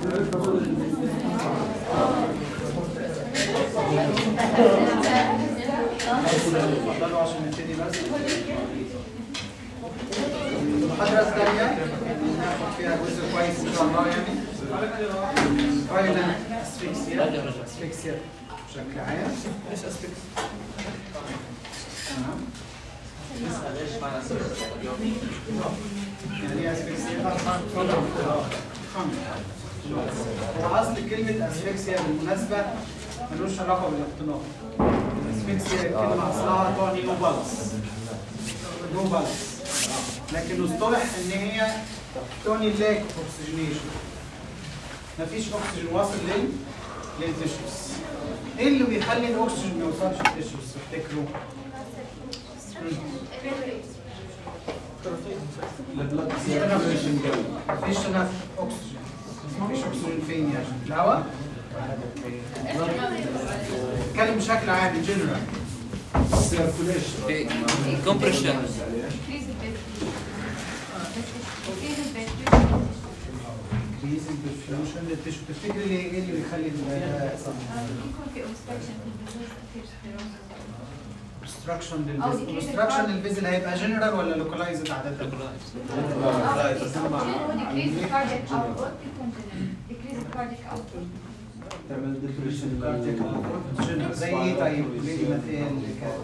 اتفضلوا عشان نبتدي بس المحاضرة الثانية ناخد فيها جزء كويس إن شاء الله يعني فايلنت اسفكسيا اسفكسيا بشكل عام ايش اسفكسيا؟ يعني ايه اسفكسيا؟ خمس هو اصل كلمة اسفكسيا بالمناسبة ملوش علاقة بالاختلاط اسفكسيا كلمة اصلها تعني نو بالانس نو بالانس لكن اصطلح ان هي تعني لاك اوكسجينيشن مفيش اكسجين واصل لل للتشوز ايه اللي بيخلي الاكسجين ما يوصلش للتشوز تفتكروا؟ مفيش تنفس اكسجين مفيش اكسجين فين يعني في الهواء اتكلم بشكل عام جنرال كومبريشن كريز الديفيوشن للتشو تفتكري ليه ايه اللي بيخلي ال- obstruction للفيزل obstruction للفيزل هيبقى جنرال ولا لوكالايزد عادة؟ تعمل ديبريشن جنرال زي ايه طيب؟ ليه مثال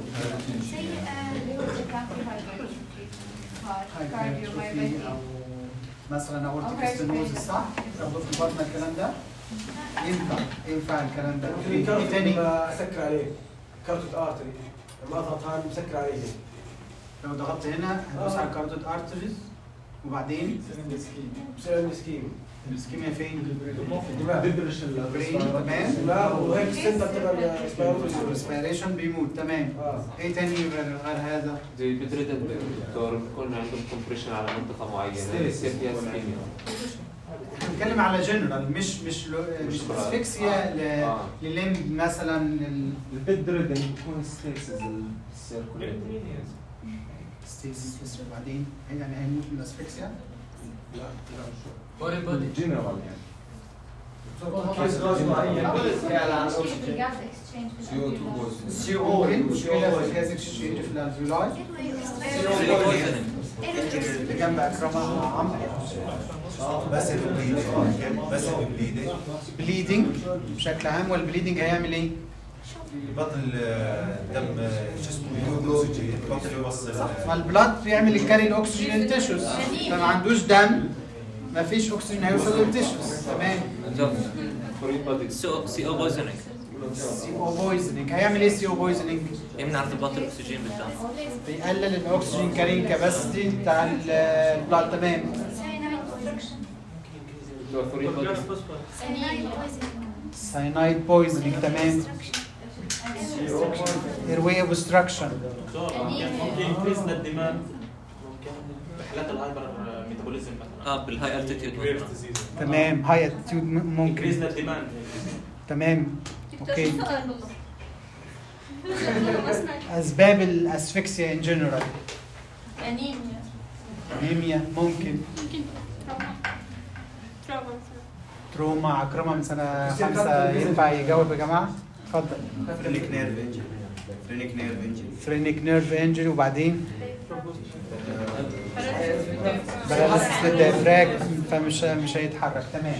هايبرتروفي او مثلا اورتيك ستينوز صح؟ تاخدوا في البطن الكلام ده؟ ينفع ينفع الكلام ده ايه تاني؟ اسكر عليه كارتوت ارتري لما اضغط هذا مسكر عليه لو ضغطت هنا هدوس على كاردوت ارتريز وبعدين بسبب السكيم السكيميا فين؟ الدماغ ديبريشن برين تمام الدماغ وهيك السنتر تبع الاسبيروتوس الريسبيريشن بيموت تمام اه ايه تاني غير غير هذا؟ زي بدرة دكتور بيكون عندهم كومبريشن على منطقة معينة يصير فيها سكيميا احنا بنتكلم على جنرال مش مش لو مش مش اسفكسيا ل- آه. للمب مثلا لل البيد ريدنج بيكون ستيسز السيركوليت ستيسيس بس وبعدين يعني هيموت من الاسفكسيا جنرال يعني سي او مشكله في الجهاز اكسشينج في الالفيولاي اللي جنب اكرمها عمرو بس البليدنج بس البليدنج بليدنج بشكل عام والبليدنج هيعمل ايه؟ بطل الدم شو اسمه الاكسجين بطل يوصل فالبلاد بيعمل الكاري الاكسجين للتشوز فما عندوش دم ما فيش اكسجين هيوصل للتشوز تمام سي او بويزنينج سي او بويزنينج هيعمل ايه سي او بويزنينج؟ يمنع ارتباط الاكسجين بالدم بيقلل الاكسجين كارين كاباسيتي بتاع ال- البلاد تمام ساينايد بويزنينج تمام ايرواي اوبستراكشن ممكن ينكريز الديماند ممكن بحالات الهايبر ميتابوليزم مثلا اه بالهاي التيتيود تمام هاي اتيتيود انكريز ممكن الديماند تمام اوكي اسباب الاسفكسيا ان جنرال انيميا ممكن تروما عكرمه من سنه خمسه ينفع يجاوب يا جماعه اتفضل فرينيك نيرف انجري فرينيك نيرف انجري فرينيك نيرف انجري وبعدين باراليسيس للديافراج فمش مش هيتحرك تمام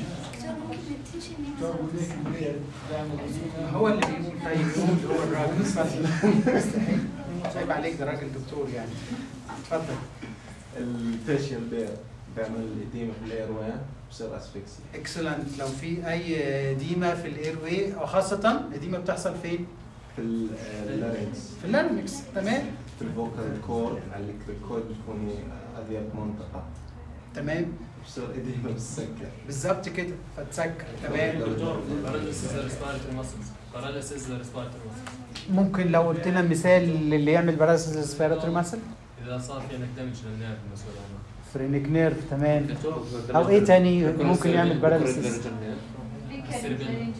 هو اللي بيقول طيب يقول هو الراجل مستحيل عيب عليك ده راجل دكتور يعني اتفضل الفيشيال بير بيعمل اديمه في الاير واي بصير اسفكسي اكسلنت لو في اي ديما في الاير واي او خاصه الديما بتحصل فين؟ في اللارينكس في اللارنكس تمام في الفوكال كورد على الكورد بتكون اضيق منطقه تمام بصير اديمه بالسكر بالظبط كده فتسكر تمام ممكن لو قلت لنا مثال اللي يعمل باراليسيس ريسبيراتوري مثلا اذا صار في انك دمج للنيرف المسؤول عنه فرينيك نيرف تمام او ايه تاني ممكن يعمل باراليسيس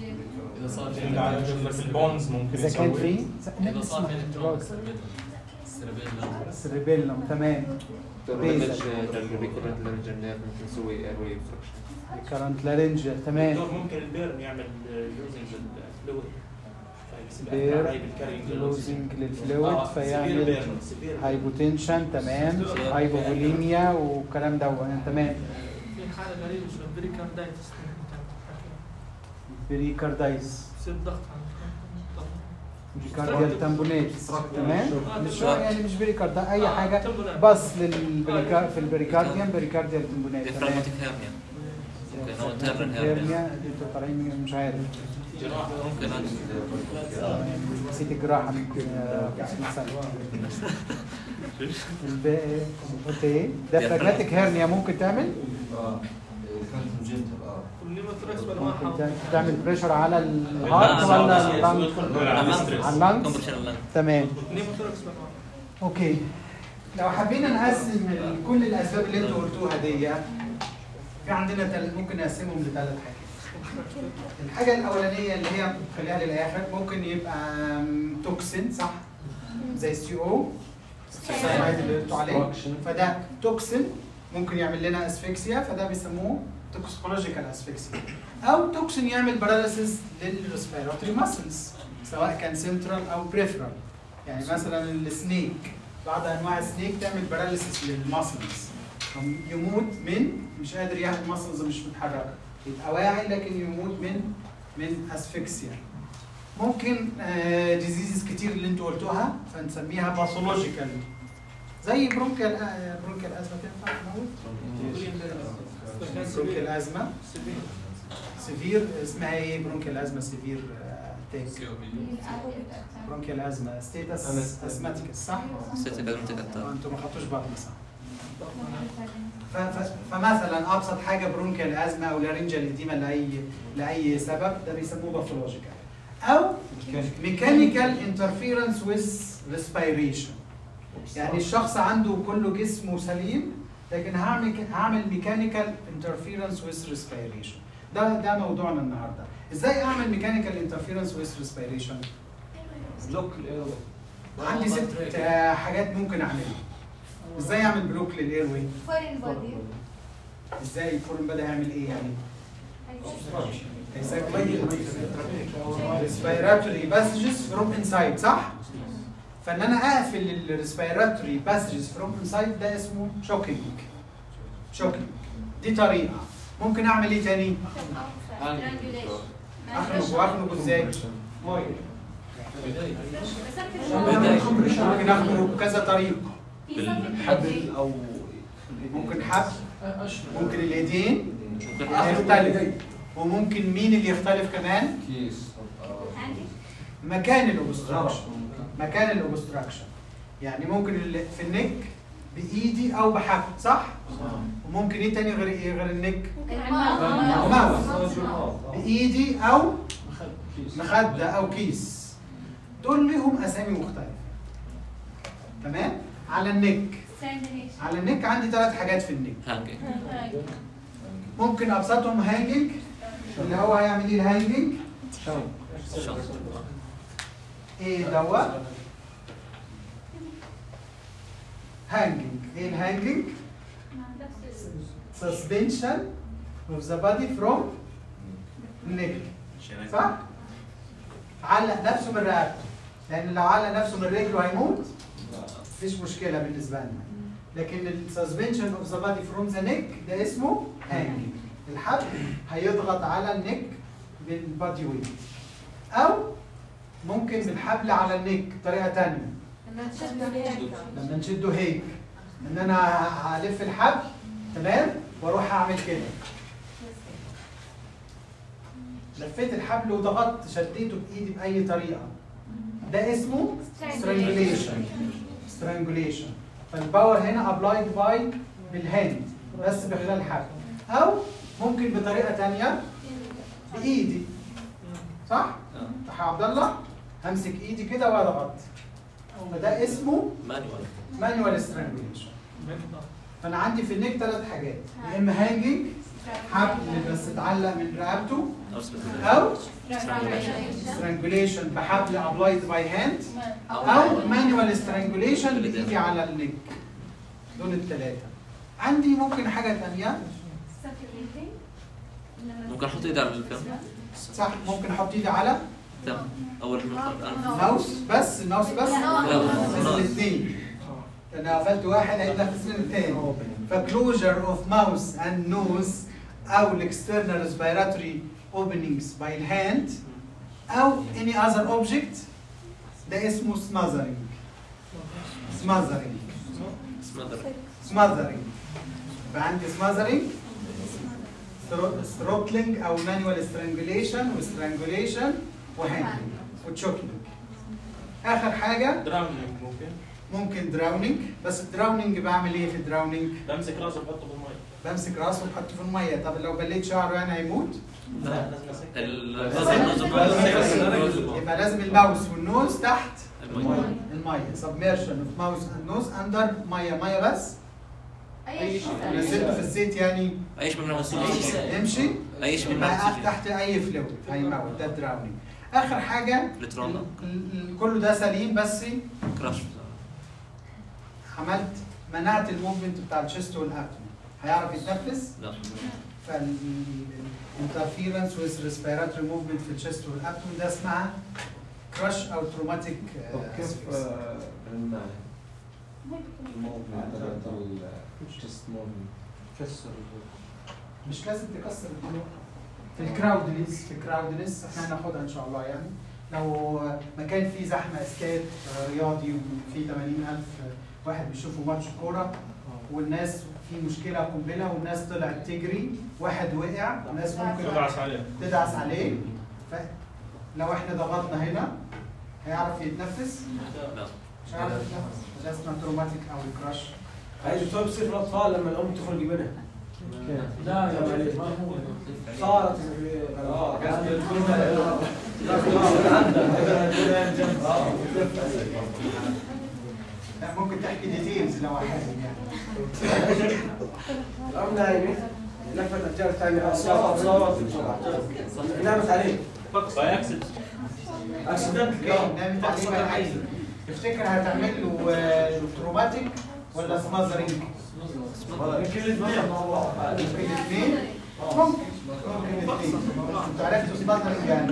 اذا صار في في البونز ممكن اذا كان يسوي في اذا صار في دراج. السيربيلا سريبيلم تمام دكتور بيزل. ريمج الريكورنت لارنجال نيرف ممكن نسوي ايروي اوبستراكشن كرنت لارنج تمام دكتور ممكن البيرن يعمل لوزنج للفلويد بير لوزنج للفلويد فيعمل هايبوتنشن تمام هايبوفوليميا والكلام ده تمام في حالة غريبة شوية بريكاردايتس بريكاردايز يصير ضغط بريكارديال تامبونات تمام مش يعني مش بريكارد اي آه، حاجه تمبونات. بس للبريكار في البريكارديوم بريكارديال تامبونات تمام ديفراغماتيك هيرنيا ممكن او تيرن هيرنيا هيرنيا انتوا طالعين من- مش عارف ممكن نسيت الجراحه من آه، 50 سنه الباقي قلت ايه؟ ده براجماتيك هيرنيا ممكن تعمل اه كانت مجنتل اه والنيموثراكس ولا ممكن ما تع- تعمل بريشر على الهارت ولا اللنج على اللنج كومبريشن اللنج تمام نيموثراكس ولا ما اوكي لو حبينا نقسم ال- كل الاسباب اللي انتوا قلتوها دي في عندنا تل... ممكن نقسمهم لثلاث حاجات الحاجه الاولانيه اللي هي خليها للاخر ممكن يبقى م، توكسين صح زي السي او اللي قلتوا عليه فده توكسين ممكن يعمل لنا اسفكسيا فده بيسموه توكسيكولوجيكال اسفكسيا او توكسين يعمل باراليسيس للريسبيراتوري ماسلز سواء كان سنترال او بريفرال يعني مثلا السنيك بعض انواع السنيك تعمل باراليسيس للماسلز يموت من مش قادر يعمل ماسلز مش متحركه يبقى واعي لكن يموت من من اسفكسيا ممكن ديزيزز كتير اللي انتوا قلتوها فنسميها باثولوجيكال زي برونكيال آه، برونكيال ازمه تنفع تموت برونكيال ازمه سيفير اسمها ايه برونكيال ازمه سيفير تيك سي او بي برونكيال ازمه ستيتس اسماتيكس صح؟ ستيتك ادمتك آه، انتوا ما خدتوش بعض مثلا ف- ف- فمثلا ابسط حاجه برونكيال ازمه او لارنجال اديما لاي لاي سبب ده بيسموه باثولوجيكال او ميكانيكال انترفيرنس ويز ريسبيريشن يعني الشخص عنده كله جسمه سليم لكن هعمل هعمل ميكانيكال انترفيرنس ويز ريسبيريشن ده ده موضوعنا النهارده ازاي اعمل ميكانيكال انترفيرنس ويز ريسبيريشن بلوك الايرو عندي ست آه، حاجات ممكن اعملها ازاي اعمل بلوك للاير واي فورين بودي ازاي الفورن بدا يعمل ايه يعني ريسبيراتوري باسجز فروم انسايد صح فان انا اقفل الريسبيراتوري باسجز فروم انسايد ده اسمه شوكينج شوكينج دي طريقه ممكن اعمل ايه تاني اخنق واخنق ازاي ممكن اخنق بكذا طريقه حبل او ممكن حبل ممكن الايدين يختلف وممكن مين اللي يختلف كمان كيس مكان الاوبستراكشن مكان الاوبستراكشن يعني ممكن ال- في النك بايدي او بحبل صح وممكن ايه تاني غير ايه غير النك ماوس بايدي او مخده او كيس دول ليهم اسامي مختلفه تمام على النك على النك عندي ثلاث حاجات في النك هانجينج ممكن ابسطهم هانجنج اللي هو هيعمل ايه الهانجنج ايه دوت هانجنج ايه الهانجنج suspension of the body from neck صح علق نفسه من رقبته لان لو علق نفسه من رجله هيموت مفيش مشكله بالنسبه لنا لكن السسبنشن اوف ذا بادي فروم ذا نيك ده اسمه هانجنج الحبل هيضغط على النيك بالبادي ويت او ممكن بالحبل على النيك بطريقه ثانيه لما نشده هيك ان انا هلف الحبل تمام واروح اعمل كده لفيت الحبل وضغطت شديته بايدي باي طريقه ده اسمه strangulation strangulation فالباور هنا applied by بالهاند بس بخلال الحبل او ممكن بطريقه ثانيه بايدي صح؟ صح يا عبد الله؟ همسك ايدي كده واضغط فده اسمه مانوال مانوال strangulation فانا عندي في النيك ثلاث حاجات يا اما هانجنج حبل بس اتعلق من رقبته أو سبت او strangulation بحبل applied by hand او manual strangulation بتيجي على النك دول الثلاثه عندي ممكن حاجه ثانيه ممكن أحط إيدي على الفم صح ممكن احط ايدي على تم أول نقطة ماوس بس الماوس بس بس لا الاثنين انا قفلت واحد هيتنفس من الثاني فكلوجر اوف ماوس اند نوز او الاكسترنال ريسبيراتوري اوبننجز باي الهاند او اني اذر اوبجكت ده اسمه سماذرنج سماذرنج سمذر سماذرنج يبقى عندي سماذرنج ثروتلينج او مانوال سترانجوليشن وسترانجوليشن وهاندلنج وتشوكينج اخر حاجه دراونينج ممكن ممكن دراونينج بس الدراونينج بعمل ايه في الدراونينج بمسك راسه بحطه بالميه بمسك راسه وبحطه في الميه طب لو بليت شعره يعني هيموت لا لازم اسكت النظم يبقى لازم الماوس والنوز تحت المية الميه سبميرشن اوف ماوس اند نوز اندر ميه ميه بس اي شيء نزلته في الزيت يعني أيش من المسؤولين يمشي أيش من يبقى المسؤولين تحت اي فلويد هيموت ده الدراونينج اخر حاجه التروندا ال- ال- كله ده سليم بس كراش عملت منعت الموفمنت بتاع الشيست والابدن هيعرف يتنفس لا فالانترفيرنس with respiratory movement في الشيست والابدن ده اسمها كراش او تروماتيك طب كيف آه، عندنا الموفمنت تبعت الشست موفمنت كسر مش لازم تكسر الضلوع في الكراودنس في الكراودنس احنا هناخدها ان شاء الله يعني لو مكان فيه زحمه اسكات رياضي وفي 80000 واحد بيشوفوا ماتش كوره والناس في مشكله قنبله والناس طلعت تجري واحد وقع الناس ممكن تدعس عليه تدعس عليه فلو احنا ضغطنا هنا هيعرف يتنفس لا مش هيعرف يتنفس ده اسمه تروماتيك او الكراش هاي دكتور بتصير في الاطفال لما الام تخرج منها لا يا معلش ما هو صارت لا ممكن تحكي ديتيلز لو حابب يعني الام نايمه لفت الرجال الثاني صوت صوت نامت عليه باي اكسد اكسيدنت نامت عليه بقى عايز تفتكر هتعمل له آه، تروماتيك ولا سمازرنج؟ ممكن الاثنين ممكن ممكن الاثنين انتوا عرفتوا سمازرنج يعني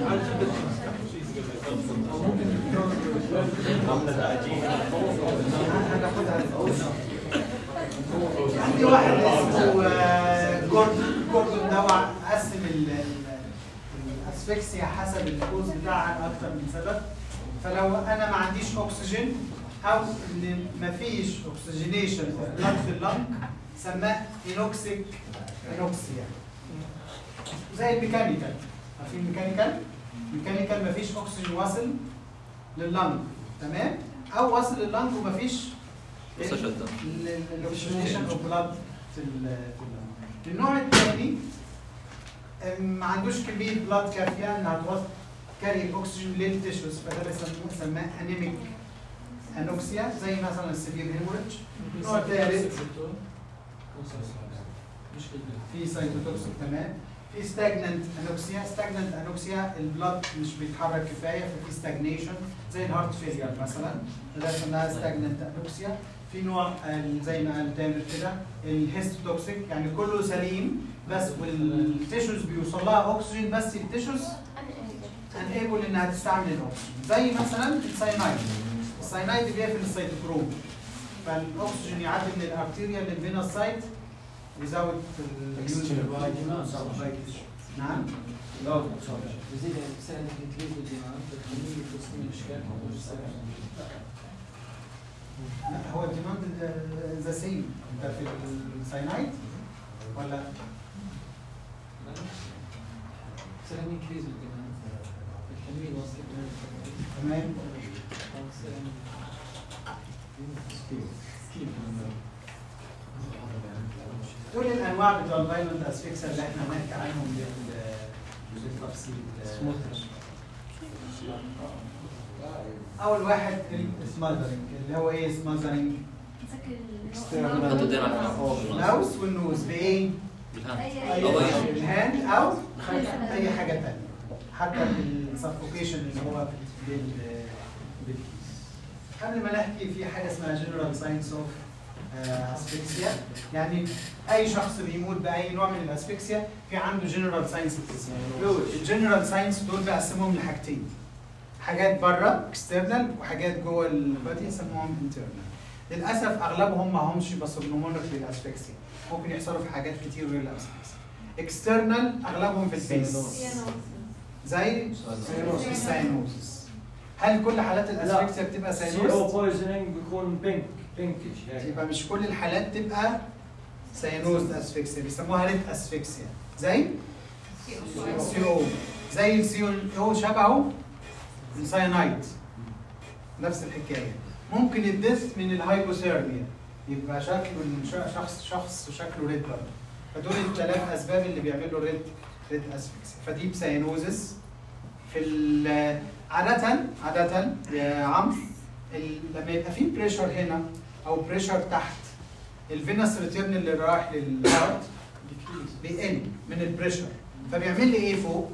عندي واحد اسمه آه، جوردن جوردن ده هو قسم ال- ال- الاسفكسيا حسب الكوز بتاعها اكتر من سبب فلو انا ما عنديش اكسجين او ان ما فيش اوكسجينيشن بلاد في اللنج سماه انوكسيك انوكسيا زي الميكانيكال عارفين الميكانيكال؟ الميكانيكال ما فيش اكسجين واصل لللنج تمام؟ او واصل لللنج وما فيش مستشفى الدم. الاوكسجينيشن اوف بلاد في ال- في اللنج النوع الثاني أم، ما عندوش كميه بلاد كافيه انها توصل كاري الاكسجين للتشوز فده بيسموه سماه انيميك انوكسيا زي مثلا السيفير هيموريدج النوع الثالث في سايتوتوكسيك تمام في ستاجننت انوكسيا ستاجننت انوكسيا البلاد مش بيتحرك كفايه ففي ستاجنيشن زي الهارت فيلير مثلا ده اسمها ستاجننت انوكسيا في نوع آه، زي ما قال تامر كده الهيستوتوكسيك يعني كله سليم بس والتيشوز بيوصل لها اكسجين بس التيشوز انيبل انها تستعمل الاكسجين زي مثلا الساينايد الساينايد بيقفل السيتوكروم فالاكسجين يعدي من الارتيريا للفينا سايت without نعم بزيد السنة الانجليزي والديماند بتخليه تصميم اشكال موضوع السنة لا هو الديماند ذا سيم انت في الساينايد ولا السنة الانجليزي والديماند التنوين واصل تمام دول الانواع بتوع الفايلنت اسفكسا اللي احنا هنحكي عنهم بال- بالتفصيل اول واحد السماذرنج اللي هو ايه سماذرنج حط ايدينا على الفم الماوس والنوز بايه؟ بالهاند أو أي الهاند او اي حاجه ثانيه حتى السفوكيشن اللي هو بال بالكيس قبل ما نحكي في حاجه اسمها جنرال ساينس اوف اسفكسيا يعني اي شخص بيموت باي نوع من الاسفكسيا في عنده جنرال ساينس الجنرال ساينس دول بقسمهم لحاجتين حاجات بره اكسترنال وحاجات جوه البادي يسموهم انترنال للاسف اغلبهم ما همش باسوبنومونيك للاسفكسيا ممكن يحصلوا في حاجات كتير غير الاسفكسيا اكسترنال اغلبهم في الفيس زي الساينوزس هل كل حالات الاسفكسيا بتبقى سي او ساينوز؟ بويزنينج بيكون بينك بينكش هيك يبقى مش كل الحالات تبقى ساينوز اسفكسيا بيسموها ريد اسفكسيا زي سي او زي السي او شبهه الساينايد نفس الحكايه ممكن الديث من الهايبوثيرميا يبقى شكله الش- شخص شخص شكله ريد برضه فدول الثلاث اسباب اللي بيعملوا ريد ريد اسفكسيا فدي بساينوزس في ال- عادة عادة يا عمرو ال- لما يبقى في بريشر هنا او بريشر تحت الفينس ريتيرن اللي رايح للهارت بيقل من البريشر فبيعمل لي ايه فوق؟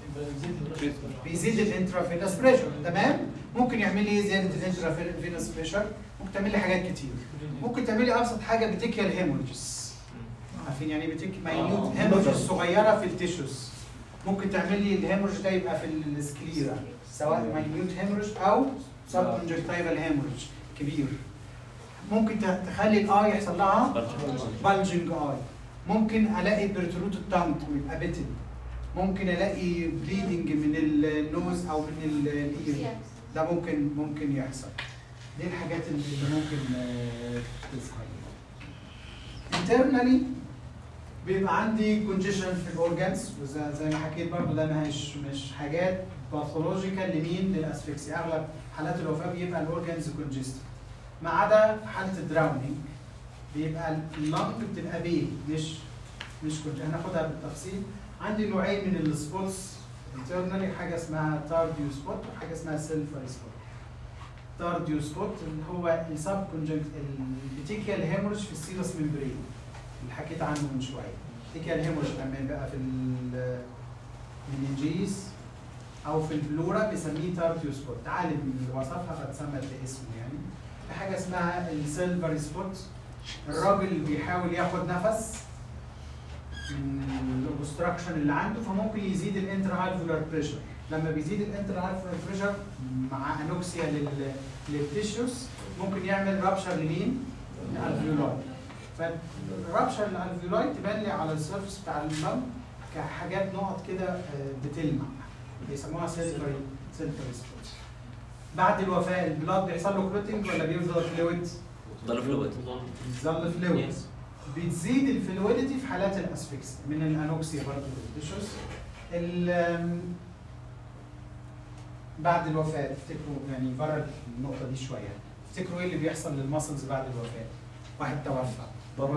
بيزيد الانترافينس بريشر تمام ممكن يعمل لي ايه زياده الانترافينس بريشر ممكن تعمل لي حاجات كتير ممكن تعمل لي ابسط حاجه بتيكيال هيموريجز عارفين يعني بتيك ماينيوت هيموريجز صغيره في التيشوز ممكن تعمل لي الهيموريج ده يبقى في السكليرا سواء ماينيوت هيموريج او سب كونجكتيفال هيموريج كبير ممكن ت- تخلي الاي يحصل لها بالجنج اي ممكن الاقي برتروت التانك ويبقى بيتل ممكن الاقي بليدنج من النوز او من ال- الاير ده ممكن ممكن يحصل دي الحاجات اللي ممكن آه، تظهر internally بيبقى عندي كونجيشن في الاورجانز وزي زي ما حكيت برضه ده مش مش حاجات باثولوجيكال لمين للاسفكسيا اغلب حالات الوفاه بيبقى الاورجانز كونجستد ما عدا في حاله الدراونينج بيبقى اللنج بتبقى بيه مش مش كنت هناخدها بالتفصيل عندي نوعين من السبوتس internally حاجه اسمها تارديو سبوت وحاجه اسمها سيلفري سبوت تارديو سبوت اللي هو السب كونجنكت البيتيكيال هيموريج في السيروس ممبرين اللي حكيت عنه من شويه البيتيكيال هيموريج لما يبقى في المننجيز او في البلورا بيسميه تارديو سبوت تعالج من وصفها فتسمى باسمه يعني في حاجه اسمها السيلفري سبوت الراجل بيحاول ياخد نفس من الاوبستراكشن اللي عنده فممكن يزيد الانترا الفولار بريشر لما بيزيد الانترا الفولار بريشر مع انوكسيا لل للتيشوز ممكن يعمل رابشر لمين؟ الالفيولاي فالرابشر الالفيولاي تبان لي على السيرفس بتاع اللنج كحاجات نقط كده آه، بتلمع بيسموها سيلفري سيلفري سبوت بعد الوفاه البلاد بيحصل له كلوتنج ولا بيفضل فلويد؟ ضل فلويد بيظل فلويد بتزيد الفلويدتي في حالات الاسفكس من الانوكسيا برضه التيشوز ال- بعد الوفاه تفتكروا يعني بره النقطه دي شويه تفتكروا ايه اللي بيحصل للمسلز بعد الوفاه؟ واحد توفى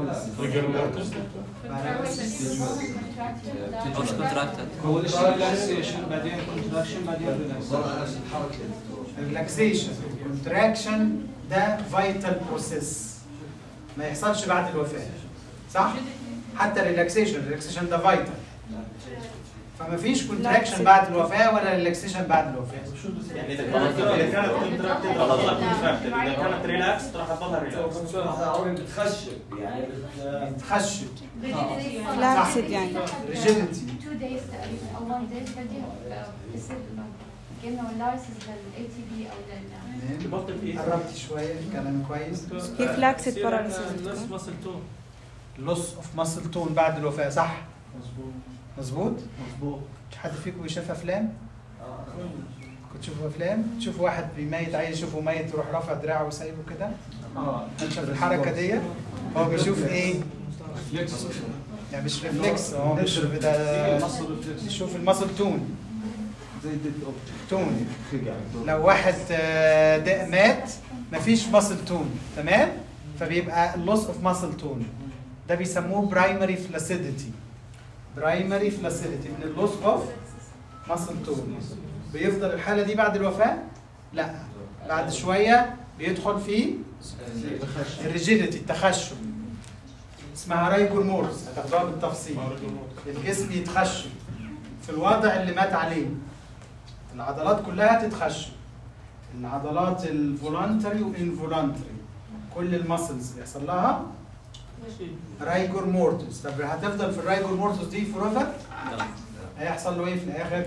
اوش كونتراكتد اول شيء ريلاكسيشن بعدين كونتراكشن بعدين ريلاكسيشن ريلاكسيشن كونتراكشن ده فايتال بروسيس ما يحصلش بعد الوفاه صح؟ حتى الريلاكسيشن الريلاكسيشن ده فايتال فما فيش كونتراكشن بعد الوفاه ولا ريلاكسيشن بعد الوفاه يعني اذا كانت اذا كانت كونتراكتد راح تضلها كونتراكتد اذا كانت ريلاكس راح تضلها ريلاكس بتخشب يعني بت- بتخشب فلاكسد يعني ريجيديتي تو دايز تقريبا او 1 دايز بعدين آه، بصير كانه اللايسنس للاي تي بي او لل تبطل في قربت شويه الكلام كويس هي فلاكسد باراليسيس نفس ماسل تون لوس اوف ماسل تون بعد الوفاه صح؟ مظبوط مظبوط؟ مظبوط حد فيكم يشوف افلام؟ كنت تشوفوا افلام؟ تشوفوا واحد بيميت عايز يشوفه ميت يروح رافع دراعه وسايبه كده؟ اه انت الحركه ديت هو بيشوف ايه؟ يعني مش ريفلكس هو مش ده يشوف الماسل تون زي ديد اوف تون خقع لو واحد آه، ده مات مفيش ماسل تون تمام فبيبقى اللوس اوف ماسل تون ده بيسموه برايمري فلاسيديتي برايمري فلاسيديتي من اللوس اوف ماسل تون بيفضل الحاله دي بعد الوفاه لا بعد شويه بيدخل في الريجيديتي التخشب اسمها رايجور مورس هتاخدوها بالتفصيل الجسم يتخشب في الوضع اللي مات عليه العضلات كلها تتخشب العضلات الفولانتري والانفولانتري كل المسلز يحصل لها رايجور مورتوس طب هتفضل في الرايجور مورتوس دي فوrever هيحصل له ايه في الاخر؟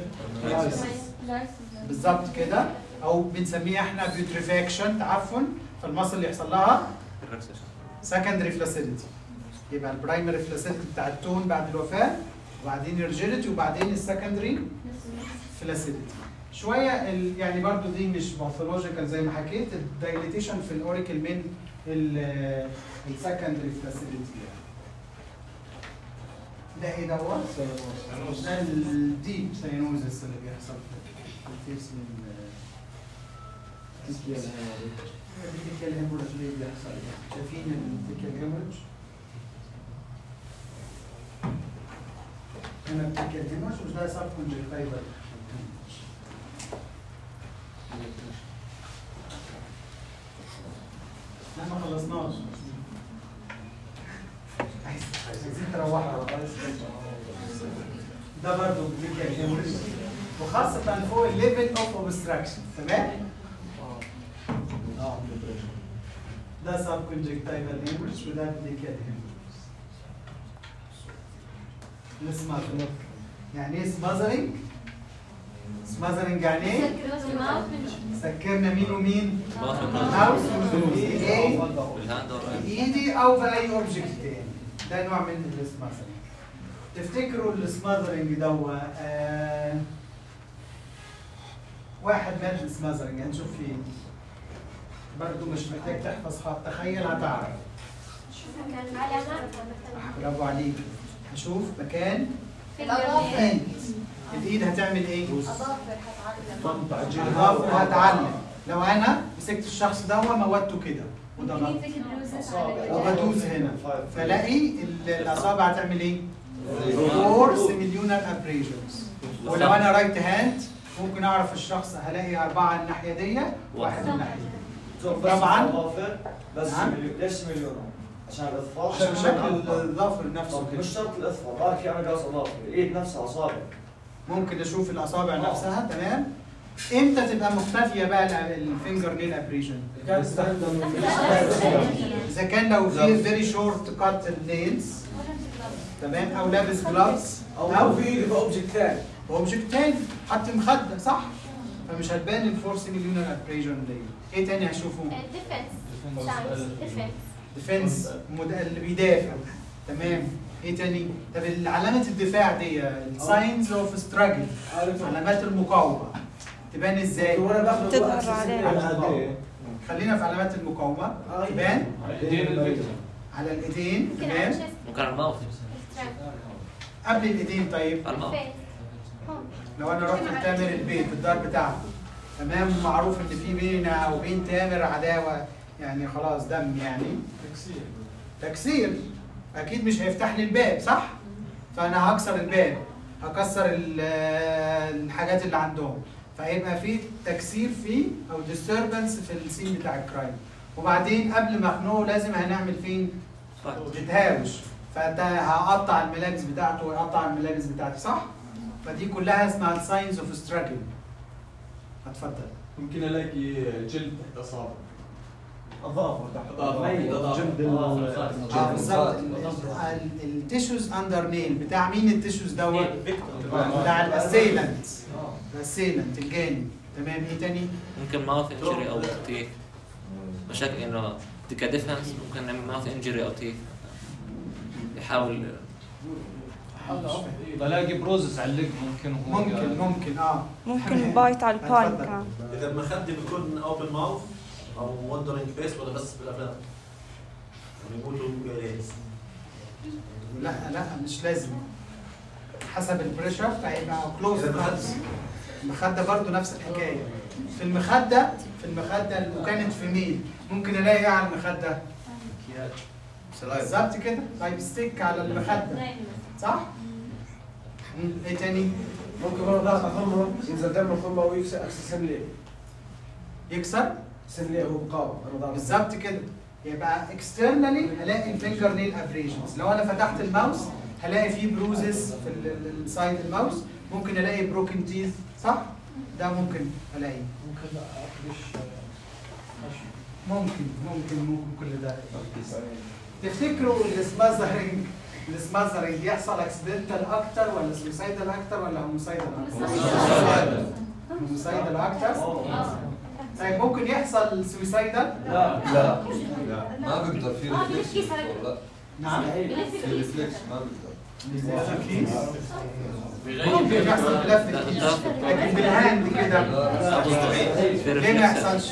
بالظبط كده او بنسميها احنا بيوتريفاكشن تعفن فالمصل اللي يحصل لها سكندري فلاسيديتي يبقى البرايمري فلاسيديتي بتاع التون بعد الوفاه وبعدين الريجيديتي وبعدين السكندري فلاسيديتي شويه ال... يعني برضو دي مش باثولوجيكال زي ما حكيت الدايليتيشن في الاوريكل من السكندري فلاسيديتي ده ايه دوت؟ ده الديب ساينوزس اللي بيحصل في الفيس من الفيكال هيموريج ليه بيحصل شايفين الفيكال هيموريج هنا الفيكال هيموريج مش ده سب كونجكتيفال لا ما خلصناش عايزين تروحوا ده برضه فيكال هيموريج وخاصة فوق الليفل اوف اوبستراكشن تمام؟ اه ده سب كونجكتيفال هيموريج وده فيكال هيموريج السماذرنج يعني ايه سماذرنج؟ سماذرنج يعني ايه؟ سكرنا مين ومين؟ ماوس ايه؟ بايدي او باي اوبجكت تاني ده نوع من السماذرنج تفتكروا السماذرنج دوا آه واحد مات سماذرنج هنشوف فين برضه مش محتاج تحفظ خط تخيل هتعرف برافو عليك هشوف مكان الايد الايد هتعمل ايه؟ اظافر هتعلم لو انا مسكت الشخص ده موتته كده وده غلط وبدوس هنا فلاقي الاصابع هتعمل ايه؟ فور سيميليونر ابريجنز ولو انا رايت هاند ممكن اعرف الشخص هلاقي اربعه الناحيه دي واحد الناحيه دي طبعا بس نعم. مليون ليش مليون؟ عشان الاظفار عشان شكل الظفر نفسه كده مش شرط الاظفار بارك انا قاص اظافر الايد نفسها اصابع ممكن اشوف الاصابع نفسها تمام امتى تبقى مختفيه بقى الفينجر نيل ابريشن كان تستخدم اذا كان لو في فيري شورت كات النيلز تمام او لابس جلافز او في اوبجكت ثاني اوبجكت تاني حط مخده صح فمش هتبان الفورس مليونر ابريشن دي ايه تاني هشوفه ديفنس اللي بيدافع تمام ايه تاني طب علامه الدفاع دي الساينز اوف ستراجل علامات المقاومه تبان ازاي وانا باخد تظهر عليه خلينا في علامات المقاومه تبان على الايدين تمام ممكن على الماوث قبل الايدين طيب على الماوث لو انا رحت لتامر البيت الدار بتاعته تمام معروف ان في بيننا وبين تامر عداوه يعني خلاص دم يعني تكسير تكسير اكيد مش هيفتح لي الباب صح فانا هكسر الباب هكسر ال- الحاجات اللي عندهم فهيبقى في تكسير فيه او ديستربنس في السين بتاع الكرايم وبعدين قبل ما اخنقه لازم هنعمل فين نتهاوش فده هقطع الملابس بتاعته ويقطع الملابس بتاعتي صح فدي كلها اسمها الساينز اوف ستراجل اتفضل ممكن الاقي جلد تحت اصابع اظافر اظافر جلد اه بالظبط التيشوز اندر نيل بتاع مين التيشوز دوت؟ بتاع الاسيلنت الاسيلنت الجاني تمام ايه تاني؟ ممكن ماوث انجري او تيث مشاكل انه كديفنس ممكن نعمل ماوث انجري او تيث يحاول بلاقي بروزس على اللق ممكن هو ممكن ممكن اه ممكن بايت على البالم كمان اذا المخدة بيكون اوبن ماوث او وندرنج فيس ولا بس بالافلام؟ بيقولوا جايز لا لا مش لازم حسب البريشر فهيبقى كلوز إذا المخدة المخدة برضو نفس الحكاية في المخدة في المخدة وكانت في ميل ممكن الاقي ايه على المخدة؟ بالظبط كده طيب ستيك على المخدة صح؟ مم، ايه تاني؟ ممكن مرة ضغط على الخمرة ينزل دم الخمرة ويكسر اكسر سنليه يكسر سنليه هو مقاوم انا ضغط بالظبط كده يبقى اكسترنالي هلاقي الفينجر نيل ابريشنز لو انا فتحت الماوس هلاقي فيه بروزز في السايد الماوس ممكن الاقي بروكن تيث صح ده ممكن الاقيه ممكن بقى اقلش ممكن ممكن ممكن كل ده تفتكروا السمازرنج السمازرنج يحصل اكسيدنتال اكتر ولا سوسايدال اكتر ولا هوموسايدال اكتر؟ هوموسايدال اكتر؟ طيب ممكن يحصل سوسايدال؟ لا لا لا ما بقدر في آه، ريفلكس بيحكي صار- ولا نعم في ريفلكس ما بقدر تركيز ممكن يحصل بلف الكيس لكن بالهاند كده ليه ما يحصلش؟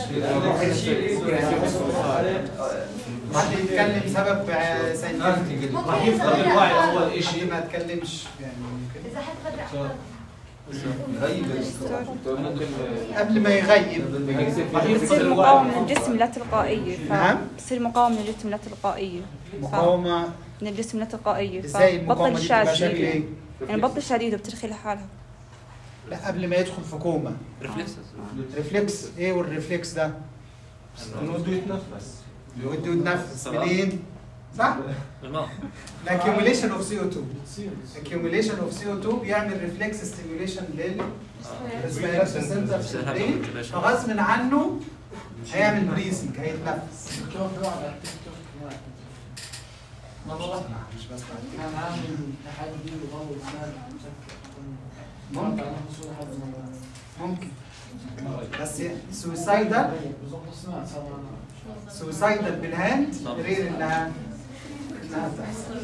حد يتكلم سبب ساينتفك راح يفقد الوعي اول حد شيء ما تكلمش يعني ممكن اذا حد غدر اكثر غيب ممكن قبل ما يغيب راح يفقد بتصير الوعي مقاومة من الجسم لا تلقائية ف- نعم. بتصير مقاومة من الجسم لا تلقائية ف- مقاومة من الجسم لا تلقائية ازاي فبطل المقاومة دي بتبقى الشاذ شكل ايه؟ ايده يعني بطل الشاذ ايده بترخي لحالها لا قبل ما يدخل في كوما ريفلكسز ريفلكس ايه والريفلكس ده؟ انه بده يتنفس بده يتنفس منين؟ صح؟ الماء الاكيوميليشن اوف سي او 2 بتصير accumulation of CO2 بيعمل ريفلكس ستيميوليشن لل respiration center في البرين فغصب عنه هيعمل بريزنج هيتنفس الكون بيقعد على التيك توك ما مرة مش بسمع كان عامل تحدي وهو اسنان ممكن. ممكن ممكن بس سويسايدال بالضبط اسنان صار معنا سويسايدال بالهاند غير انها انها تحصل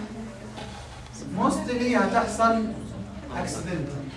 موستلي هتحصل اكسيدنتال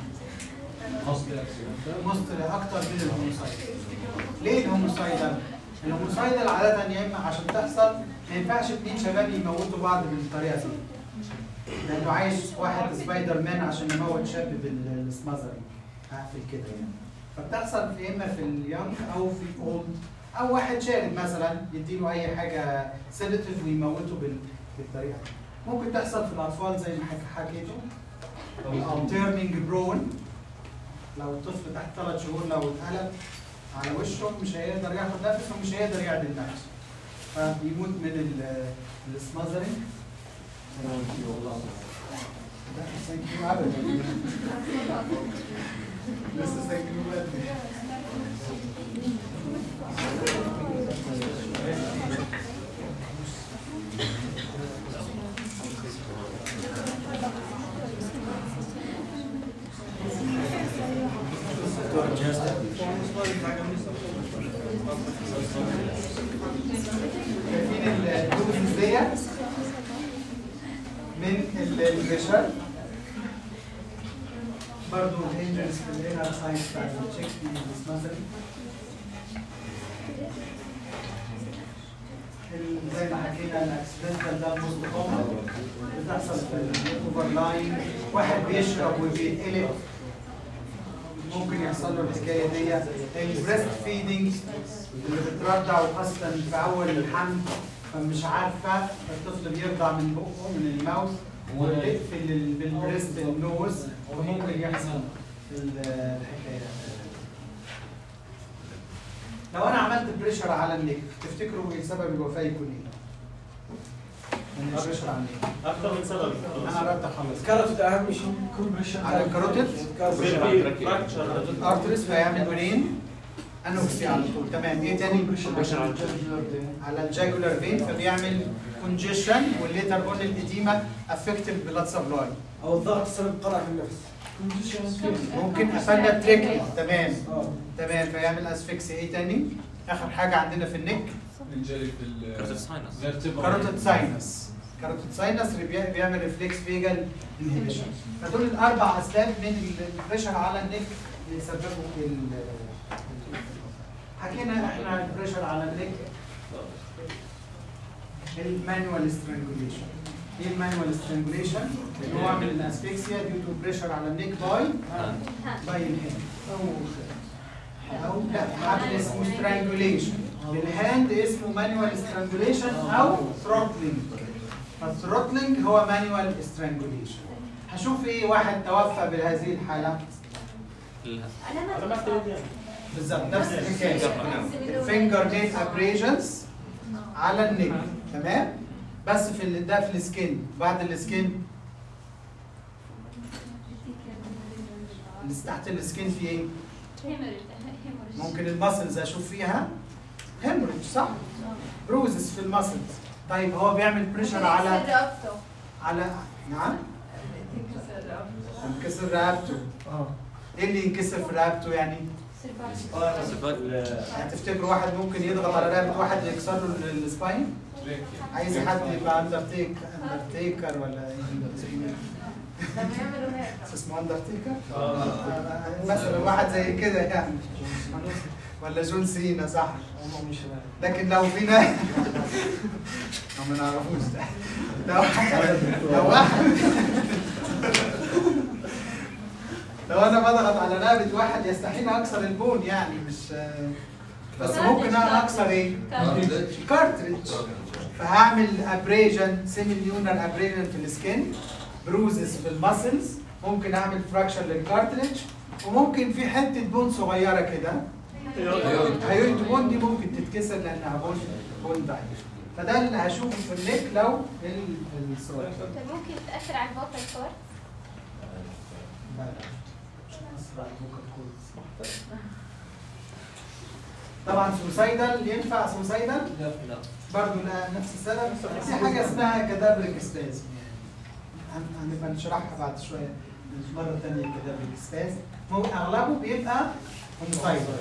موستلي اكتر من الهوموسايدال ليه الهوموسايدال؟ الهوموسايدال عادة يا اما عشان تحصل ما ينفعش اتنين شباب يموتوا بعض بالطريقة دي لانه عايز واحد سبايدر مان عشان يموت شاب بالسمازرنج هقفل كده يعني فبتحصل في اما في اليونج او في الاولد او واحد شارد مثلا يديله اي حاجه سيدتيف ويموته بال- بالطريقه دي ممكن تحصل في الاطفال زي ما حك- حكيته او تيرنينج برون لو الطفل تحت ثلاث شهور لو اتقلب على وشه مش هيقدر ياخد نفس ومش هيقدر يعدل نفسه فبيموت من السمازرنج لا ثانك يو ابدا لسه ثانك يو بدري شايفين الدوز ديت من البشر برضه الانجلز في الانر ساينس بتاع التشيك مثلا زي ما حكينا الاكسيدنتال ده المصطفى بتحصل في الاوفر لاين واحد بيشرب وبيتقلب ممكن يحصل له الحكايه دي البريست فيدنج اللي بترضع وخاصه في اول الحمل فمش عارفه الطفل بيرضع من بقه من الماوث وبتقفل ال- بالبريست النوز فممكن يحصل ال- الحكايه لو انا عملت بريشر على النك تفتكروا ايه سبب الوفاه يكون ايه؟ من البريشر على النك اكثر من سبب انا قربت اخلص كانت اهم شيء كل بريشر على الكاروتيد في فراكشر ارتريس فيعمل منين؟ انوكسيا على طول تمام ايه تاني؟ على الجاجولار فين فبيعمل كونجيشن والليتر اون الاديما افكت البلاد سبلاي او الضغط سبب قرع في النفس ممكن قفلنا التريكل تمام تمام فيعمل اسفكس ايه تاني؟ اخر حاجه عندنا في النك الجلد كارتر ساينس كاروتيد ساينس كاروتيد ساينس بي- بيعمل ريفلكس فيجل انهبيشن فدول الاربع اسباب من البريشر على النك اللي يسببوا ال حكينا احنا البريشر على النك المانوال سترانجوليشن ايه المانوال سترانجوليشن؟ نوع من الاسفكسيا ديو تو بريشر على النك باي باي الهاند او لا حبل اسمه سترانجوليشن بالهاند اسمه مانوال سترانجوليشن او ثروتلينج فالثروتلينج هو مانوال سترانجوليشن هشوف ايه واحد توفى بهذه الحاله بالظبط نفس الحكايه الفينجر نيل ابريجنز على النك تمام بس في ال- ده في السكين بعد السكين اللي تحت السكين في ايه ممكن المسلز اشوف فيها هيموريج صح بروزس في المسلز طيب هو بيعمل بريشر على على نعم ينكسر رقبته اه ايه اللي ينكسر في رقبته يعني يعني تفتكروا واحد ممكن يضغط على رقبه واحد يكسر له ال- السباين عايز حد يبقى اندرتيك اندرتيكر ولا ايه اسمه اندرتيكر مثلا واحد زي كده يعني ولا جون سينا صح لكن لو في ناس ما نعرفوش ده لو لو واحد لو انا بضغط على رقبه واحد يستحيل اكسر البون يعني مش بس ممكن انا اكسر ايه؟ كارتريج فهعمل ابريجن سيمي نيونال ابريجن في السكين بروزز في المسلز ممكن اعمل فراكشر للكارتريج وممكن في حته بون صغيره كده هيويد بون دي ممكن تتكسر لانها بون بون ضعيف فده اللي هشوفه في النك لو ال- الصور طب ممكن تأثر على الفوكال كورد طبعا سوسايدال ينفع سوسايدال؟ لا برضه لا نفس السبب في حاجه اسمها كدابريك سباز هنبقى نشرحها بعد شويه مره ثانيه كدابريك سباز هو اغلبه بيبقى هوموسايدال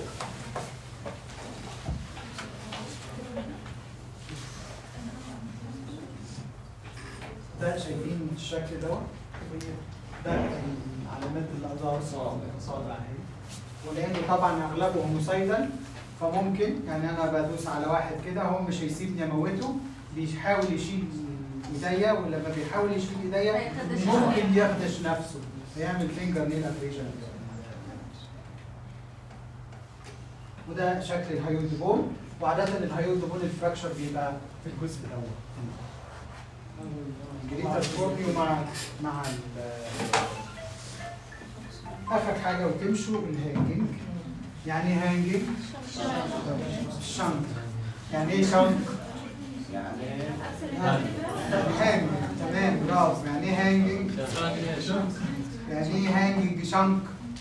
ده شايفين الشكل دوت ده علامات الاعضاء الصابع اهي ولانه طبعا اغلبه هوموسايدال فممكن يعني انا بدوس على واحد كده هو مش هيسيبني اموته بيحاول يشيل ايديا ولما بيحاول يشيل ايديا فيخدش ممكن يخدش نفسه فيعمل فينجر نيل ابريشن وده شكل الهيود بون وعادة الهيود بون الفراكشر بيبقى في الجزء الاول جريتر سكوربيو مع مع ال- اخر حاجه وتمشوا الهانجنج يعني ايه هانجنج الشنك يعني ايه شنك هانجنج تمام برافو يعني ايه هانجنج يعني ايه هانجنج شنك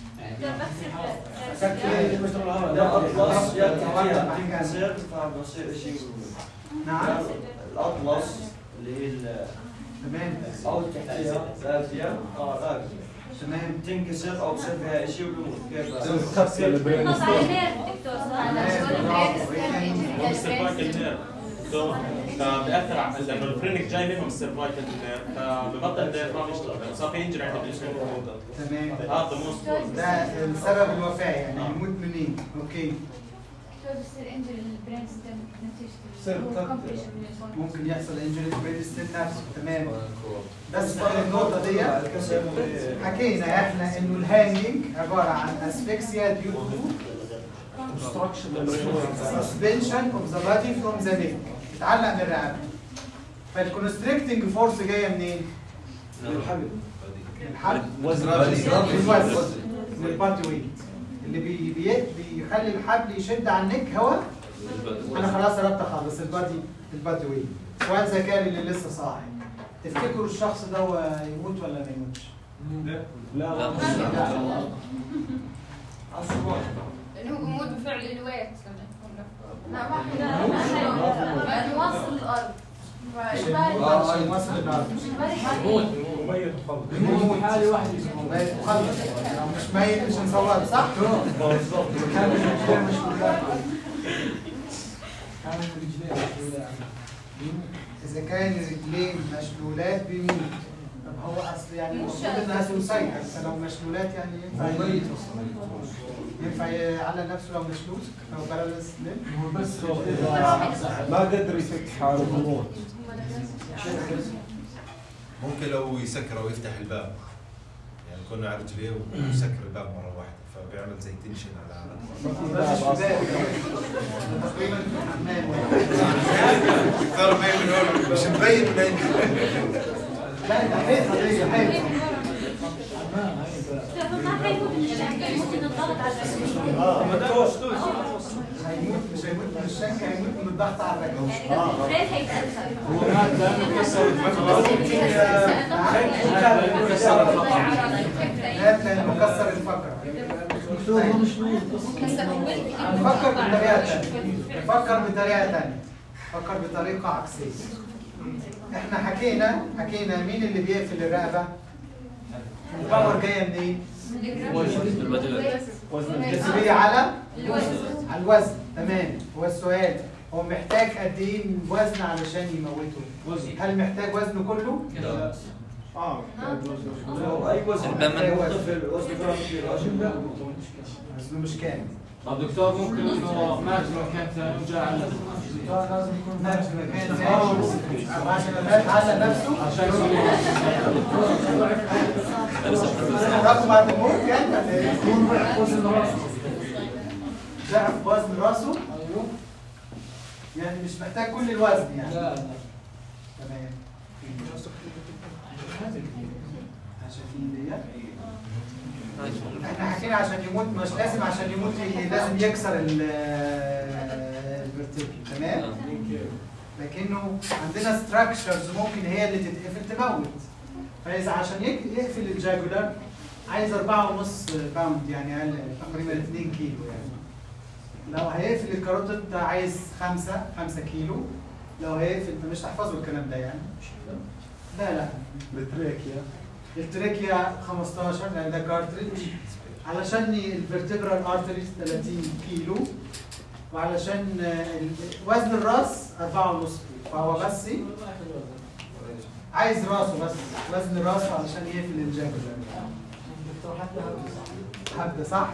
ده اطلس يصير فبصير شيء نعم الاطلس اللي هي ال- تمام او التحتيه الازياء اه الازياء تمام تنكسر او تصير فيها شيء ويموت كيف تكسر البرين خلاص على نير دكتور هو السيرفايكال نير دكتور فبيأثر على لأنه الفرينك جاي منهم السيرفايكال نير فببطل الديافرام يشتغل لأنه صار في انجري عند الجسم تمام هذا موست ده السبب الوفاه يعني يموت منين اوكي دكتور بصير انجل البرين ستيم بصير نتيجة ممكن يحصل انجري برين ستيل نفسه تمام بس في النقطه دي حكينا احنا انه الهانجنج عباره عن اسفكسيا ديو تو suspension of the body from the neck اتعلق من الرقبه فالكونستريكتنج فورس جايه منين؟ من الحبل من الحبل وزن من الوزن من البادي ويت اللي بي بي بيخلي الحبل يشد على النك هو انا خلاص قربت اخلص البادي البادي ويت سؤال ذكاء اللي لسه صاحي تفتكروا الشخص ده هو يموت ولا ما يموتش؟ لا لانه بموت بفعل الويت لا ما احنا نواصل الارض اه عشان يوصل الارض يموت ميت وخلص يموت حالي واحد يموت ميت وخلص لو مش ميت مش هنصور صح؟ بالظبط كان الرجلين مش مولات. كانت رجليه مشلولة. اذا كان الرجلين مشلولات بيموت طب هو اصل يعني المفروض انها سوسايد فلو مشلولات يعني ينفع ميت ينفع يعلق نفسه لو مشلول لو باراليس ليه؟ هو بس إذا ما قدر يفك حاله بموت ممكن لو يسكر او يفتح الباب يعني كنا على رجليه ويسكر الباب مره واحده فبيعمل زي تنشن على بس مش بداية. تقريبا في الحمام ترى مبين من هون مش مبين من عندي لا ده حيطة دي حيطة ما حيكون ممكن الضغط على هيموت مش هيموت من الشنك هيموت من الضغط على الرجل الفريم هيتأثر هو مات لانه كسر مات لانه كسر الفقره نفكر بطريقه ثانيه نفكر بطريقه ثانيه نفكر بطريقه عكسيه احنا حكينا حكينا مين اللي بيقفل الرقبه الباور جايه منين الجاذبيه على على الوزن تمام هو السؤال هو محتاج قد ايه من وزن علشان يموته هل محتاج وزنه كله اه اي وزن محتاج وزن وزن فرق وزنه مش كامل طب دكتور ممكن انه مات مكان ثاني وجاء على لازم يكون مات في مكان ثاني عشان مات على نفسه رقم بعد الموت يعني ولا ايه؟ وزن راسه ضعف وزن راسه يعني مش محتاج كل الوزن يعني لا لا تمام شايفين ديت احنا حكينا عشان يموت مش لازم عشان يموت ي- لازم يكسر ال- الفرتبري تمام لكنه عندنا ستراكشرز ممكن هي اللي تتقفل تموت فاذا عشان يك- يقفل الجاجولار عايز أربعة ونص باوند يعني أقل تقريبا 2 كيلو يعني لو هيقفل الكاروتيد ده عايز 5 5 كيلو لو هيقفل انت مش هتحفظوا الكلام ده يعني لا لا التريكيا التريكيا 15 لان ده كارتريج علشان الفرتبرال ارتريز 30 كيلو وعلشان آه، ال- وزن الراس 4.5 كيلو فهو بس عايز راسه بس وزن راسه علشان يقفل الجاكولا حد صح؟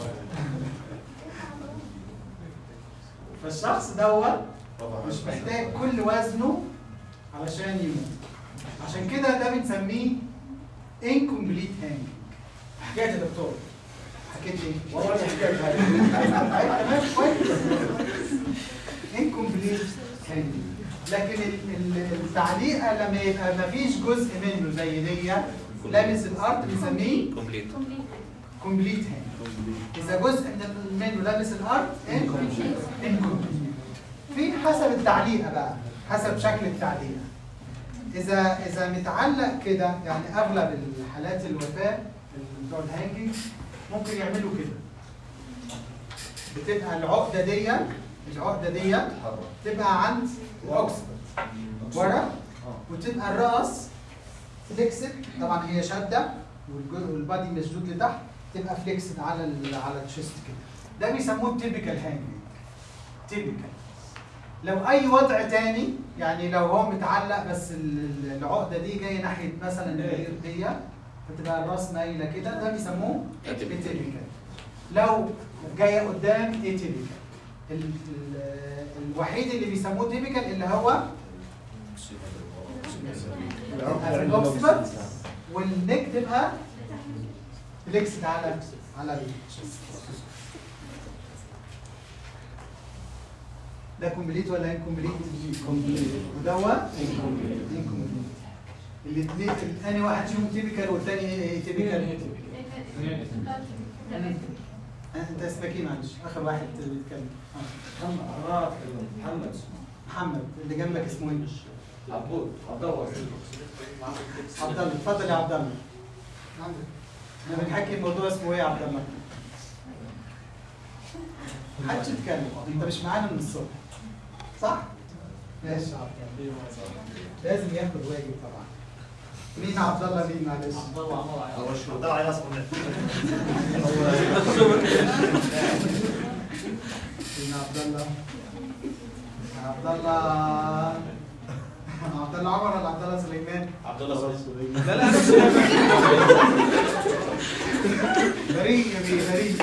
فالشخص دوت مش محتاج كل وزنه علشان يموت عشان كده ده بنسميه incomplete hanging حكايه يا دكتور حكيت ايه؟ والله ما حكيت حاجه تمام كويس incomplete hanging لكن ال- ال- التعليقه لما يبقى ما فيش جزء منه زي دي لامس الارض بنسميه كومبليت كومبليت هاند اذا جزء من منه لامس الارض incomplete في حسب التعليقه بقى حسب شكل التعليقه اذا اذا متعلق كده يعني اغلب الحالات الوفاه بتوع الهانجنج ممكن يعملوا كده بتبقى العقده دي العقده دي تبقى عند الاوكسفورد ورا وتبقى الراس فليكسد طبعا هي شاده والجو- والبادي مشدود لتحت تبقى فليكسد على ال على الشيست كده ده بيسموه تيبيكال هانجنج تيبيكال لو اي وضع تاني يعني لو هو متعلق بس ال- ال- العقده دي جايه ناحيه مثلا الرير دي فتبقى الراس مايله كده ده بيسموه اتيبيكال لو جايه قدام اتيبيكال الوحيد اللي بيسموه تيبيكال اللي هو الاوكسفورد والنك تبقى فليكسد على على الشيست ده كومبليت ولا انكومبليت؟ كومبليت ودوا انكومبليت الاثنين انهي واحد فيهم تيبيكال والثاني تيبيكال؟ انت اسمك ايه معلش؟ اخر واحد بيتكلم آه. محمد محمد محمد اللي جنبك اسمه ايه؟ عبود عبد الله عبد الله اتفضل يا عبد الله احنا بنحكي الموضوع اسمه ايه يا عبد الله؟ محدش يتكلم انت مش معانا من الصبح صح؟ ماشي يا عبد الله لازم ياخد واجب طبعا مين عبد الله مين معلش؟ عبد الله عمر ده عياص مين عبد الله؟ عبد الله عبد الله عمر ولا عبد الله سليمان؟ عبد الله سليمان لا لا بريء يا بيه بريء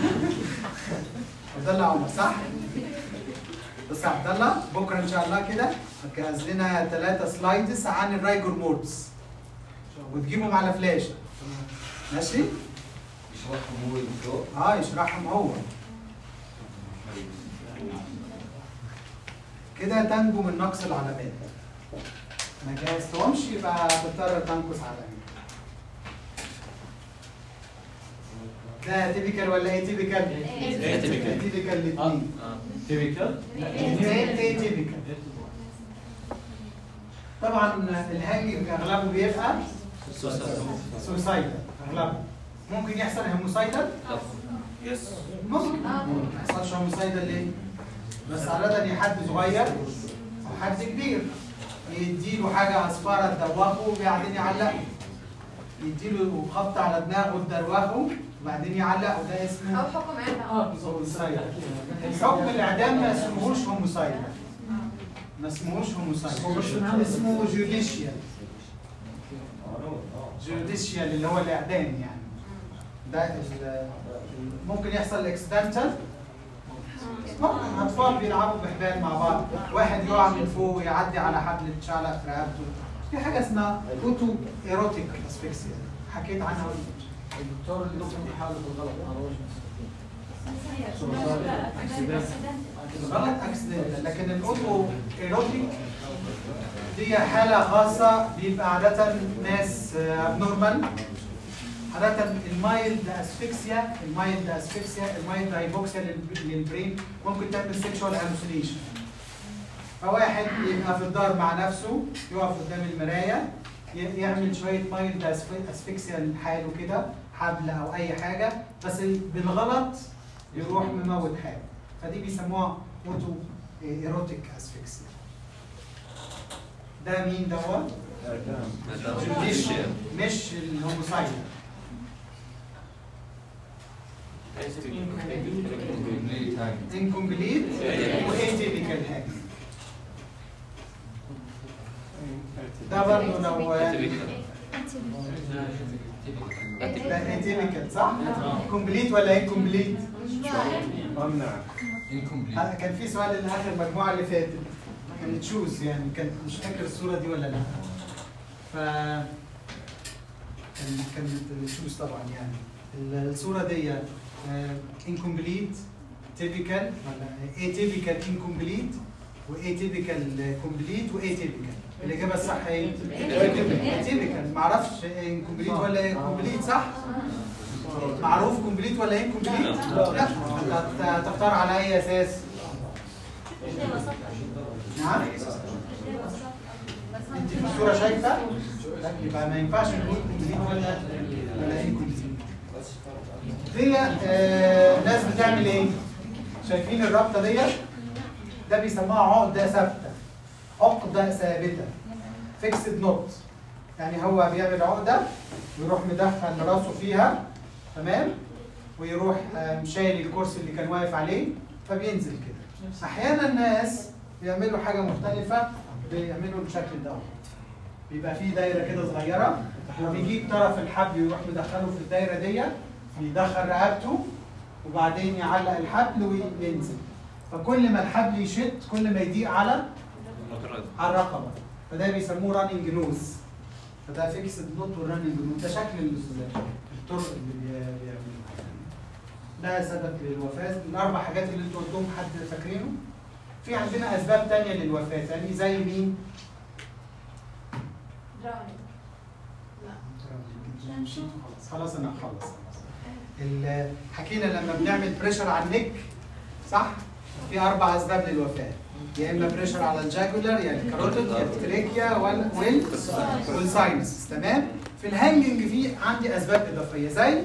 عبد الله عمر صح؟ بص يا عبد الله بكره ان شاء الله كده هتجهز لنا ثلاثة سلايدز عن الرايجور مورتس وتجيبهم على فلاشه ماشي؟ يشرحهم هو الدكتور اه يشرحهم هو كده تنجو من نقص العلامات ما جهزتهمش يبقى هتضطر تنقص علامات ده تيبيكال ولا اي تيبيكال؟ Atypical. تيبيكال الاثنين تيبيكال ايه تيبيكال طبعا الهانجنج اغلبه بيبقى سوسايدال اغلبه ممكن يحصل هيموسايدال يس ممكن ما يحصلش هوموسايدال ليه؟ بس عادة حد صغير او حد كبير يديله حاجة عصفارة تدوخه وبعدين يعلقه يديله خبط على دماغه تدوخه وبعدين يعلقه ده او اسمه حكم اعدام هوموسايدال الحكم الاعدام ما اسمهوش هوموسايدال ما اسمهوش هوموسايدال اسمه جوديشيال جوديشيال اللي هو الاعدام يعني ده ال- ممكن يحصل اكسيدنتال ممكن اطفال بيلعبوا بحبال مع بعض واحد يقع من فوق ويعدي على حبل اتشعلق في رقبته في حاجه اسمها اوتو ايروتيك اسفكسيا حكيت عنها الدكتور اللي ممكن يحاول بالغلط ما هوش غلط اكسيدنتال لكن الاوتو ايروتيك دي حاله خاصه بيبقى عاده ناس ابنورمال عادة المايلد اسفكسيا المايلد اسفكسيا المايلد هايبوكسيا للب- للبرين ممكن تعمل سيكشوال هالوسينيشن فواحد يبقى في الدار مع نفسه يقف قدام المرايه ي- يعمل شويه مايلد أسف- اسفكسيا لحاله كده حبل او اي حاجه بس بالغلط يروح مموت حاله فدي بيسموها اوتو ايروتيك اسفكسيا ده مين دوت؟ مش مش الهوموسايد انكمبليت واتيبيكال هاك ده برضه لو ده اتيبيكال صح؟ كومبليت ولا انكمبليت؟ امنع هذا كان في سؤال اللي اخر المجموعه اللي فاتت كان تشوز يعني كان مش فاكر الصوره دي ولا لا ف كان كانت تشوز طبعا يعني ال- الصوره دي انكمبليت تيبيكال ولا اتيبيكال انكمبليت واتيبيكال كومبليت واتيبيكال الاجابه الصح ايه؟ اتيبيكال معرفش انكمبليت ولا كومبليت صح؟ معروف كومبليت ولا انكمبليت؟ لا هت- تختار على اي اساس؟ نعم انت في الصوره شايفه؟ لا يبقى ما ينفعش نقول كومبليت ولا ولا انكمبليت دي آه ناس بتعمل ايه؟ شايفين الرابطه ديت؟ ده بيسموها عقده ثابته عقده ثابته فيكسد نوت يعني هو بيعمل عقده ويروح مدخل راسه فيها تمام ويروح آه، شايل الكرسي اللي كان واقف عليه فبينزل كده احيانا الناس بيعملوا حاجه مختلفه بيعملوا الشكل دوت بيبقى فيه دايره كده صغيره وبيجيب طرف الحبل يروح مدخله في الدايره دي يدخل رقبته وبعدين يعلق الحبل وينزل فكل ما الحبل يشد كل ما يضيق على على الرقبه فده بيسموه راننج نوز فده فيكسد نوت والراننج نوت ده شكل ال- الطرق اللي بي- بيعملوها ده سبب للوفاه الاربع حاجات اللي انتوا قلتهم حد فاكرينه في عندنا اسباب تانية للوفاه يعني زي مين؟ خلاص خلاص انا هخلص ال- حكينا لما بنعمل بريشر على النك صح؟ في اربع اسباب للوفاه يا اما بريشر على الجاكولار يعني الكاروتيد يا التريكيا وال وال والساينس تمام؟ في الهانجنج في عندي اسباب اضافيه زي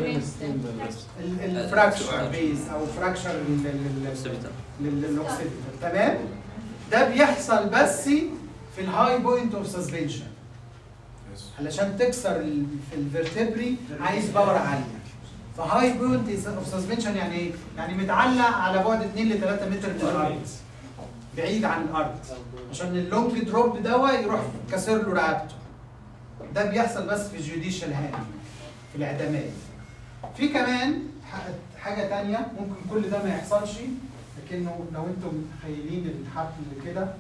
الفراكشر بيز او فراكشر للاوكسيديتر تمام؟ ده بيحصل بس في الهاي بوينت اوف سسبنشن علشان تكسر ال- في الفرتبري عايز باور عاليه فهاي بوينت اوف سسبنشن يعني ايه؟ يعني متعلق على بعد 2 ل 3 متر من الارض بعيد عن الارض عشان اللونج دروب دوا يروح كسر له رقبته ده بيحصل بس في الجوديشال هاند في الاعدامات في كمان ح- حاجه تانية ممكن كل ده ما يحصلش لكنه لو انتم متخيلين الحبل كده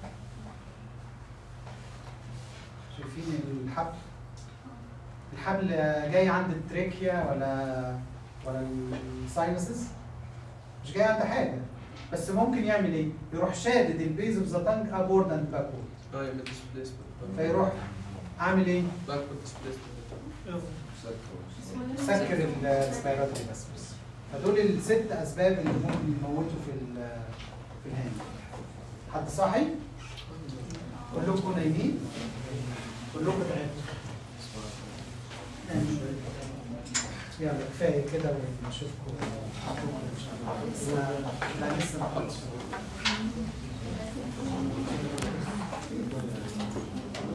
شايفين الحبل الحبل جاي عند التريكيا ولا ولا الساينسز مش جاي عند حاجه بس ممكن يعمل ايه؟ يروح شادد البيز اوف ذا تانج ابورد اند باكورد فيروح عامل ايه؟ سكر السبيراتوري بس بس فدول الست اسباب اللي ممكن يموتوا في ال- في الهند حد صاحي؟ كلكم نايمين؟ كلكم تعبتوا يلا كفايه كده ونشوفكم بكرة ان شاء الله لا لا لسه ما خلصش